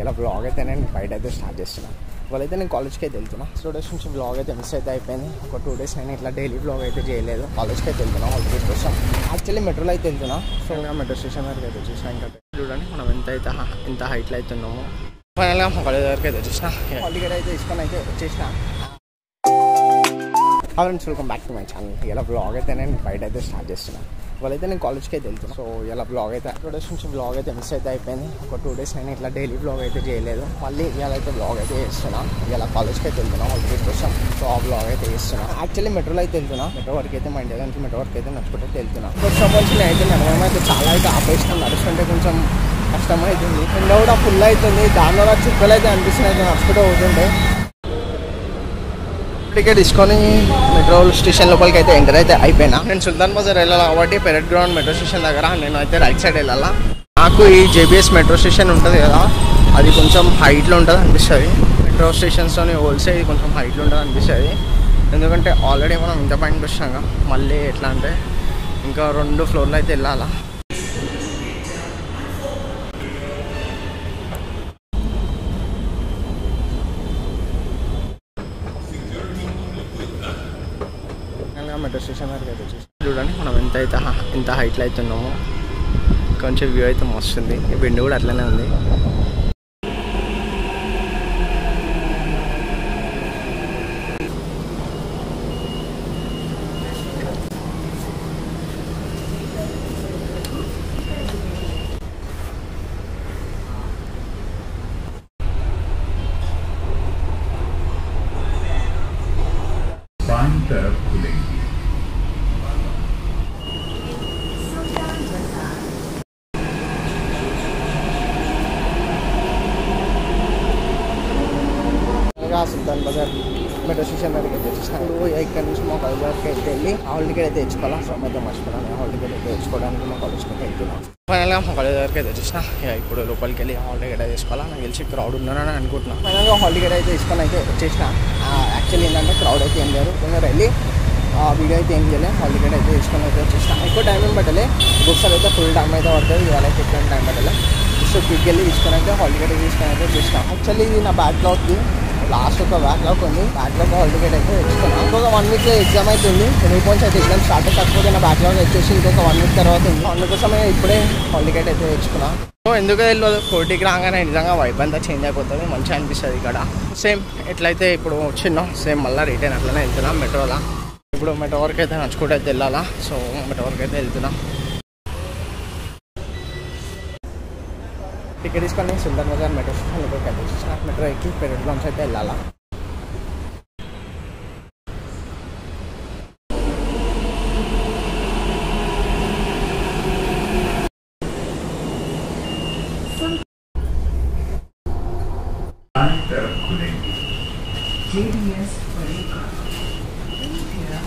ఇలా బ్లాగ్ అయితే నేను బయట అయితే స్టార్ట్ చేస్తున్నాను ఇవాళైతే నేను కాలేజ్కి అయితే వెళ్తున్నా టూ డేస్ నుంచి బ్లాగ్ అయితే మిస్ అయితే అయిపోయింది ఒక టూ డేస్ నేను ఇట్లా డైలీ బ్లాగ్ అయితే చేయలేదు కాలేజ్కి అయితే వెళ్తున్నా హాలిడేస్ కోసం యాక్చువల్లీ మెట్రోలో అయితే వెళ్తున్నా సో ఇంకా మెట్రో స్టేషన్ వరకు అయితే వచ్చేసిన ఇంకా చూడండి మనం ఎంత అయితే హ- ఎంత హైట్లో అయితే ఉన్నామో ఫైనల్గా మా కాలేజ్ వరకు అయితే వచ్చేసిన హాల్ టికెట్ అయితే తీసుకొని అయితే వచ్చేసిన friends welcome back to my channel ఇలా బ్లాగ్ అయితే నేను బయట అయితే స్టార్ట్ చేస్తున్నాను ఇవాళైతే నేను కాలేజ్కి అయితే వెళ్తున్నాను సో ఇలా బ్లాగ్ అయితే టూ డేస్ నుంచి బ్లాగ్ అయితే మిస్ అయితే అయిపోయింది ఒక టూ డేస్ నేను ఇట్లా డైలీ బ్లాగ్ అయితే చేయలేదు మళ్ళీ ఇవాళ అయితే బ్లాగ్ అయితే చేస్తున్నా ఇలా కాలేజ్కి అయితే వెళ్తున్నా హాలిడేస్ కోసం సో ఆ బ్లాగ్ అయితే చేస్తున్నా యాక్చువల్లీ మెట్రోలో అయితే వెళ్తున్నా మెట్రో వరకు అయితే మా ఇండియా నుంచి మెట్రో వరకు అయితే నడుచుకుంటే అయితే వెళ్తున్నా కొంచెం సంబంధించి నేను అయితే నడవడం అయితే చాలా అయితే ఆపేసిన నడుస్తుంటే కొంచెం కష్టమవుతుంది ఎండ కూడా ఫుల్ అవుతుంది దానివల్ల చుక్కలు అయితే అనిపిస్తున్నాయి అయితే నడుచుకుంటూ పోతుంటే టికెట్ తీసుకొని మెట్రో స్టేషన్ లోపలికి అయితే ఎంటర్ అయితే అయిపోయినా నేను సుల్తాన్ బజార్ వెళ్ళాలి కాబట్టి పెరట్ గ్రౌండ్ మెట్రో స్టేషన్ దగ్గర నేను అయితే రైట్ సైడ్ వెళ్ళాలా నాకు ఈ జేబీఎస్ మెట్రో స్టేషన్ ఉంటుంది కదా అది కొంచెం హైట్లో ఉంటుంది అనిపిస్తుంది మెట్రో స్టేషన్స్తోని హోల్సే ఇది కొంచెం హైట్లో ఉంటుంది అనిపిస్తుంది ఎందుకంటే ఆల్రెడీ మనం ఇంత పైన వచ్చాం కదా మళ్ళీ ఎట్లా అంటే ఇంకా రెండు ఫ్లోర్లు అయితే వెళ్ళాలా ఫైనల్గా మెట్రో స్టేషన్ వరకు అయితే వచ్చేసి చూడండి మనం ఎంత అయితే హ- ఎంత హైట్లో అయితే ఉన్నామో కొంచెం వ్యూ అయితే మస్తుంది విండ్ కూడా అట్లనే ఉంది बाईं तरफ खुलेंगी ఇంకా సుల్తాన్ బజార్ మెట్రో స్టేషన్ వరకు అయితే వచ్చేసాను ఇప్పుడు ఇక్కడ నుంచి మా కాలేజ్ వరకు అయితే వెళ్ళి హాల్ టికెట్ అయితే తెచ్చుకోవాలా సో అయితే మర్చిపోయాను హాల్ టికెట్ అయితే తెచ్చుకోవడానికి మా కాలేజ్కి అయితే వెళ్తున్నాను ఫైనల్గా మా కాలేజ్ వరకు అయితే వచ్చేసిన ఇక ఇప్పుడు లోపలికి వెళ్ళి హాల్ టికెట్ అయితే తీసుకోవాలా నాకు తెలిసి క్రౌడ్ ఉన్నారని అనుకుంటున్నాను ఫైనల్గా హాల్ టికెట్ అయితే తీసుకొని అయితే వచ్చేసిన యాక్చువల్లీ ఏంటంటే క్రౌడ్ అయితే ఏం లేరు కొందరు వెళ్ళి ఆ వీడియో అయితే ఏం చేయలేదు హాల్ టికెట్ అయితే తీసుకొని అయితే వచ్చేసిన ఎక్కువ టైం ఏం పట్టలే ఒకసారి అయితే ఫుల్ టైం అయితే పడుతుంది ఇవాళ అయితే ఎక్కువ టైం పట్టలే సో క్విక్ వెళ్ళి తీసుకొని అయితే హాల్ టికెట్ తీసుకొని అయితే వచ్చేసిన యాక్చువల్లీ ఇది నా బ్యాక్లాగ్ది లాస్ట్ ఒక బ్యాక్లాగ్ ఉంది బ్యాక్లాగ్ హాల్ టికెట్ అయితే తెచ్చుకున్నాను ఇంకొక వన్ వీక్ ఎగ్జామ్ అవుతుంది రేపు నుంచి అయితే ఎగ్జామ్ స్టార్ట్ కాకపోతే నా బ్యాక్లాగ్ వచ్చేసి ఇంకొక వన్ వీక్ తర్వాత ఉంది అందుకోసమే ఇప్పుడే హాల్ టికెట్ అయితే తెచ్చుకున్నా సో ఎందుకు తెలియదు కోటికి రాగానే నిజంగా వైబ్ అంతా చేంజ్ అయిపోతుంది మంచిగా అనిపిస్తుంది ఇక్కడ సేమ్ ఎట్లయితే ఇప్పుడు వచ్చినాం సేమ్ మళ్ళీ రిటర్న్ అట్లనే వెళ్తున్నాం మెట్రోలా ఇప్పుడు మెట్రో వరకు అయితే నడుచుకుంటూ అయితే వెళ్ళాలా సో మెట్రో వరకు అయితే వెళ్తున్నాం టికెట్ తీసుకొని సుల్తాన్ బజార్ మెట్రో స్టేషన్ లోపలికి అయితే వచ్చేసిన మెట్రో ఎక్కి పెరట్ గ్రౌండ్స్ అయితే వెళ్ళాలా बाईं तरफ खुलेंगी JDS Pareja. India.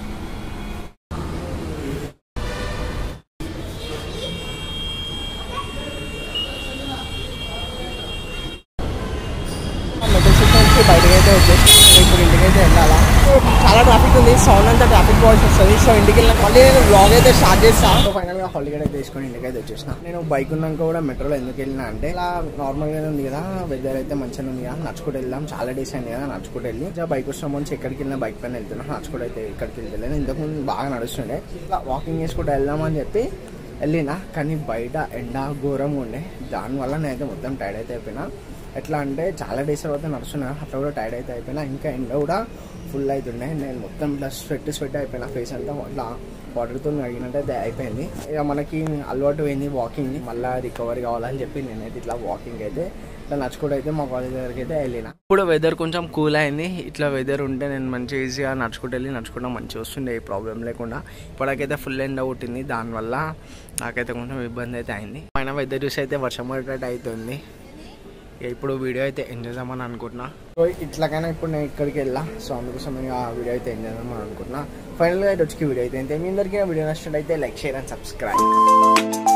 Metro station నుంచి బయటకి అయితే వచ్చేసి ఇప్పుడు ఇంటికి అయితే వెళ్ళాలా చాలా ట్రాఫిక్ ఉంది సౌండ్ అంతా ట్రాఫిక్ వాయిస్ వస్తుంది సో ఇంటికి వెళ్ళిన మళ్ళీ నేను బ్లాగ్ అయితే స్టార్ట్ చేస్తాను సో ఫైనల్గా హాలిడే అయితే తీసుకొని ఇంటికి అయితే వచ్చేసిన నేను బైక్ ఉన్నాక కూడా మెట్రోలో ఎందుకు వెళ్ళినా అంటే ఇలా నార్మల్గానే ఉంది కదా వెదర్ అయితే మంచిగా ఉంది కదా నడుచుకుంటూ వెళ్దాం చాలా డేస్ అయింది కదా నడుచుకుంటూ వెళ్ళి ఇంకా బైక్ వచ్చిన నుంచి ఎక్కడికి వెళ్ళినా బైక్ పైన వెళ్తున్నా నడుచుకుంటూ అయితే ఇక్కడికి వెళ్తలేదు ఇంతకుముందు బాగా నడుస్తుండే ఇలా వాకింగ్ చేసుకుంటూ వెళ్దామని చెప్పి వెళ్ళినా కానీ బయట ఎండ ఘోరంగా ఉండే దానివల్ల నేనైతే మొత్తం టైర్డ్ అయితే అయిపోయినా ఎట్లా అంటే చాలా డేస్ తర్వాత నడుస్తున్నా అట్లా కూడా టైర్డ్ అయితే అయిపోయినా ఇంకా ఎండ కూడా ఫుల్ అవుతుండే నేను మొత్తం ఇట్లా స్వెట్ స్వెట్ అయిపోయినా ఫేస్ అంతా ఇట్లా వాటర్తో అడిగినట్టు అయితే అయిపోయింది ఇక మనకి అలవాటు అయింది వాకింగ్ మళ్ళీ రికవరీ కావాలని చెప్పి నేనైతే ఇట్లా వాకింగ్ అయితే ఇట్లా నడుచుకుంటూ అయితే మా కాలేజ్ దగ్గరికి అయితే వెళ్ళిన ఇప్పుడు వెదర్ కొంచెం కూల్ అయింది ఇట్లా వెదర్ ఉంటే నేను మంచిగా ఈజీగా నడుచుకుంటూ వెళ్ళి నడుచుకుంటా మంచిగా వస్తుండే ఏ ప్రాబ్లం లేకుండా ఇప్పటికైతే ఫుల్ ఎండ కొట్టింది దానివల్ల నాకైతే కొంచెం ఇబ్బంది అయితే అయింది పైన వెదర్ చూసి అయితే వర్షం పడేటట్టు అవుతుంది ఇక ఇప్పుడు వీడియో అయితే ఎంజాయ్ చేద్దామని అనుకుంటున్నా సో ఇట్లాగైనా ఇప్పుడు నేను ఇక్కడికి వెళ్ళా సో అందుకోసం ఇక ఆ వీడియో అయితే ఎంజాయ్ చేద్దామని అనుకుంటున్నా ఫైనల్గా అయితే వచ్చి వీడియో అయితే అంతే మీ అందరికీ నా వీడియో నచ్చినట్లయితే లైక్ షేర్ అండ్ సబ్స్క్రైబ్